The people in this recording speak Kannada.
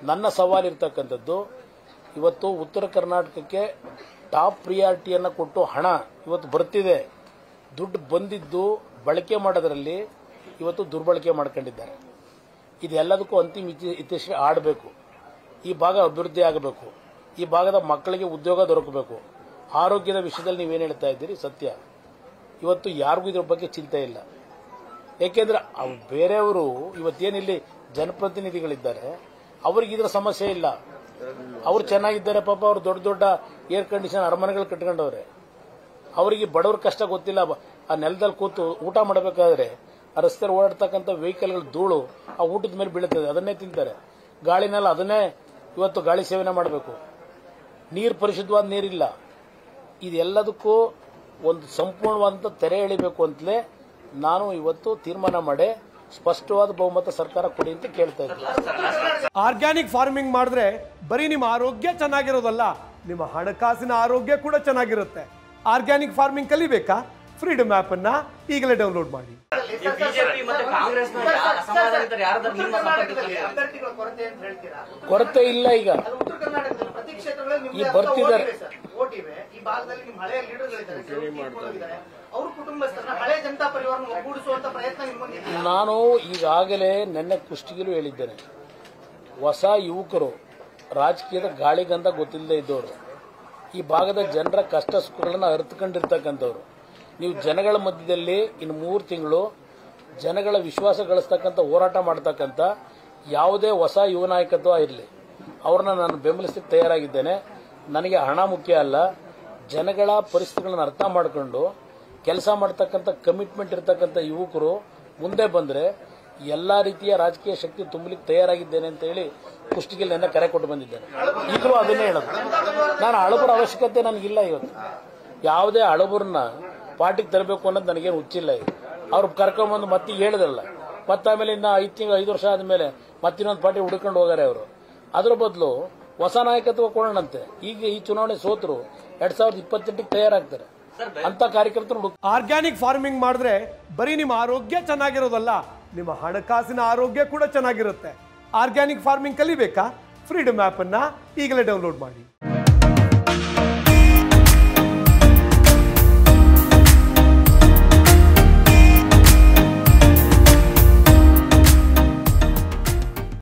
ನನ್ನ ಸವಾಲು ಇರ್ತಕ್ಕಂಥದ್ದು ಇವತ್ತು ಉತ್ತರ ಕರ್ನಾಟಕಕ್ಕೆ ಟಾಪ್ ಪ್ರಿಯಾರಿಟಿಯನ್ನು ಕೊಟ್ಟು ಹಣ ಇವತ್ತು ಬರ್ತಿದೆ ದುಡ್ಡು ಬಂದಿದ್ದು ಬಳಕೆ ಮಾಡೋದ್ರಲ್ಲಿ ಇವತ್ತು ದುರ್ಬಳಕೆ ಮಾಡ್ಕೊಂಡಿದ್ದಾರೆ ಇದೆಲ್ಲದಕ್ಕೂ ಅಂತಿಮ ಇತಿ- ಇತಿಶ್ರೀ ಆಡಬೇಕು ಈ ಭಾಗ ಅಭಿವೃದ್ಧಿ ಆಗಬೇಕು ಈ ಭಾಗದ ಮಕ್ಕಳಿಗೆ ಉದ್ಯೋಗ ದೊರಕಬೇಕು ಆರೋಗ್ಯದ ವಿಷಯದಲ್ಲಿ ನೀವೇನು ಹೇಳ್ತಾ ಇದ್ದೀರಿ ಸತ್ಯ ಇವತ್ತು ಯಾರಿಗೂ ಇದ್ರ ಬಗ್ಗೆ ಚಿಂತೆ ಇಲ್ಲ ಯಾಕೆಂದ್ರೆ ಅವ್ ಬೇರೆಯವರು ಇವತ್ತೇನಿಲ್ಲಿ ಜನಪ್ರತಿನಿಧಿಗಳಿದ್ದಾರೆ ಅವ್ರಿಗೆ ಇದ್ರ ಸಮಸ್ಯೆ ಇಲ್ಲ ಅವ್ರು ಚೆನ್ನಾಗಿದ್ದಾರೆ ಪಾಪ ಅವ್ರು ದೊಡ್ಡ ದೊಡ್ಡ ಏರ್ ಕಂಡೀಷನ್ ಅರಮನೆಗಳು ಕಟ್ಕೊಂಡವ್ರೆ ಅವರಿಗೆ ಬಡವ್ರ ಕಷ್ಟ ಗೊತ್ತಿಲ್ಲ ಬ- ಆ ನೆಲದಲ್ಲಿ ಕೂತು ಊಟ ಮಾಡಬೇಕಾದ್ರೆ ಆ ರಸ್ತೆಯಲ್ಲಿ ಓಡಾಡ್ತಕ್ಕಂಥ ವೆಹಿಕಲ್ಗಳ ಧೂಳು ಆ ಊಟದ ಮೇಲೆ ಬೀಳುತ್ತದೆ ಅದನ್ನೇ ತಿಂತಾರೆ ಗಾಳಿನೆಲ್ಲ ಅದನ್ನೇ ಇವತ್ತು ಗಾಳಿ ಸೇವನೆ ಮಾಡಬೇಕು ನೀರು ಪರಿಶುದ್ಧವಾದ ನೀರಿಲ್ಲ ಇದೆಲ್ಲದಕ್ಕೂ ಒಂದು ಸಂಪೂರ್ಣವಾದಂಥ ತೆರೆ ಎಳಿಬೇಕು ಅಂತಲೇ ನಾನು ಇವತ್ತು ತೀರ್ಮಾನ ಮಾಡಿ ಸ್ಪಷ್ಟವಾದ ಬಹುಮತ ಸರ್ಕಾರ ಕೊಡಿ ಅಂತ ಕೇಳ್ತಾ ಇದ್ದೀನಿ ಆರ್ಗ್ಯಾನಿಕ್ ಫಾರ್ಮಿಂಗ್ ಮಾಡಿದ್ರೆ ಬರೀ ನಿಮ್ಮ ಆರೋಗ್ಯ ಚೆನ್ನಾಗಿರೋದಲ್ಲ ನಿಮ್ಮ ಹಣಕಾಸಿನ ಆರೋಗ್ಯ ಕೂಡ ಚೆನ್ನಾಗಿರುತ್ತೆ ಆರ್ಗ್ಯಾನಿಕ್ ಫಾರ್ಮಿಂಗ್ ಕಲಿಬೇಕಾ ಫ್ರೀಡಮ್ ಆಪ್ ಅನ್ನ ಈಗಲೇ ಡೌನ್ಲೋಡ್ ಮಾಡಿ ಈ ಬಿಜೆಪಿ ಮತ್ತೆ ಕಾಂಗ್ರೆಸ್ ಅಸಮಾಧಾನಿತರು ಯಾರಾದ್ರೂ ನಿಮ್ಮ ಸಂಪರ್ಕದಲ್ಲಿ ಅಭ್ಯರ್ಥಿಗಳ ಕೊರತೆ ಅಂತ ಹೇಳ್ತೀರಾ ಕೊರತೆ ಇಲ್ಲ ಈಗ ಅದು ಉತ್ತರ ಕರ್ನಾಟಕದಲ್ಲಿ ಪ್ರತಿ ಕ್ಷೇತ್ರಗಳಲ್ಲಿ ಈ ನಿಮ್ಗೆ ಅಂತ ಬರ್ತಿದ್ದಾರೆ. ಓಟ್ ಇವೆ ಸರ್ ಓಟ್ ಇವೆ ಈ ಭಾಗದಲ್ಲಿ ನಿಮ್ ಹಳೆಯ ಲೀಡರ್ಗಳಿದ್ದಾರೆ ಅವ್ರ ಕುಟುಂಬಸ್ಥರನ್ನ ಹಳೆ ಜನತಾ ಪರಿವಾರನ ಒಗ್ಗೂಡಿಸುವಂತ ಪ್ರಯತ್ನ ನಿಮ್ಮೊಂದಿದೆ ನಾನು ಈಗಾಗಲೇ ನೆನ್ನೆ ಕುಷ್ಟಿಗಿಲು ಹೇಳಿದ್ದೇನೆ ಹೊಸ ಯುವಕರು ರಾಜಕೀಯದ ಗಾಳಿಗಂಧ ಗೊತ್ತಿಲ್ಲದೆ ಇದ್ದವರು ಈ ಭಾಗದ ಜನರ ಕಷ್ಟ ಸುಖಗಳನ್ನು ಅರಿತುಕೊಂಡಿರ್ತಕ್ಕಂಥವ್ರು ನೀವು ಜನಗಳ ಮಧ್ಯದಲ್ಲಿ ಇನ್ನು ಮೂರು ತಿಂಗಳು ಜನಗಳ ವಿಶ್ವಾಸ ಗಳಿಸ್ತಕ್ಕಂಥ ಹೋರಾಟ ಮಾಡ್ತಕ್ಕಂಥ ಯಾವುದೇ ಹೊಸ ಯುವ ನಾಯಕತ್ವ ಇರಲಿ ಅವ್ರನ್ನ ನಾನು ಬೆಂಬಲಿಸಲಿಕ್ಕೆ ತಯಾರಾಗಿದ್ದೇನೆ ನನಗೆ ಹಣ ಮುಖ್ಯ ಅಲ್ಲ ಜನಗಳ ಪರಿಸ್ಥಿತಿಗಳನ್ನು ಅರ್ಥ ಮಾಡಿಕೊಂಡು ಕೆಲಸ ಮಾಡ್ತಕ್ಕಂಥ ಕಮಿಟ್ಮೆಂಟ್ ಇರ್ತಕ್ಕಂಥ ಯುವಕರು ಮುಂದೆ ಬಂದರೆ ಎಲ್ಲ ರೀತಿಯ ರಾಜಕೀಯ ಶಕ್ತಿ ತುಂಬಲಿಕ್ಕೆ ತಯಾರಾಗಿದ್ದೇನೆ ಅಂತ ಹೇಳಿ ಕುಷ್ಟಿಗೆ ನೆನ್ನೆ ಕರೆ ಕೊಟ್ಟು ಬಂದಿದ್ದೇನೆ ಈಗಲೂ ಅದನ್ನೇ ಹೇಳೋದು ನಾನು ಹಳಬರ ಅವಶ್ಯಕತೆ ನನಗಿಲ್ಲ ಇವತ್ತು ಯಾವುದೇ ಹಳಬರನ್ನ ಪಾರ್ಟಿಗೆ ತರಬೇಕು ಅನ್ನೋದು ನನಗೇನು ಹುಚ್ಚಿಲ್ಲ ಈಗ ಅವ್ರು ಕರ್ಕೊಂಬಂದು ಮತ್ತೆ ಹೇಳಿದ್ರಲ್ಲ ಮತ್ತೆ ಆಮೇಲೆ ಇನ್ನು ಐದು ತಿಂಗಳು ಐದು ವರ್ಷ ಆದಮೇಲೆ ಮತ್ತಿನ್ನೊಂದು ಪಾರ್ಟಿ ಹುಡ್ಕೊಂಡು ಹೋಗಾರೆ ಅವರು ಅದ್ರ ಬದಲು ಹೊಸ ನಾಯಕತ್ವ ಕೊಡೋಣಂತೆ ಈಗ ಈ ಚುನಾವಣೆ ಸೋತರು ಎರಡ್ ಸಾವಿರದ ಇಪ್ಪತ್ತೆಂಟಕ್ಕೆ ತಯಾರಾಗ್ತಾರೆ ಅಂತ ಕಾರ್ಯಕರ್ತರು ಹುಡುಕ್ ಆರ್ಗ್ಯಾನಿಕ್ ಫಾರ್ಮಿಂಗ್ ಮಾಡಿದ್ರೆ ಬರೀ ನಿಮ್ಮ ಆರೋಗ್ಯ ಚೆನ್ನಾಗಿರೋದಲ್ಲ ನಿಮ್ಮ ಹಣಕಾಸಿನ ಆರೋಗ್ಯ ಕೂಡ ಚೆನ್ನಾಗಿರುತ್ತೆ ಆರ್ಗ್ಯಾನಿಕ್ ಫಾರ್ಮಿಂಗ್ ಕಲಿಬೇಕಾ ಫ್ರೀಡಮ್ ಆಪ್ ಅನ್ನ ಈಗಲೇ ಡೌನ್ಲೋಡ್ ಮಾಡಿ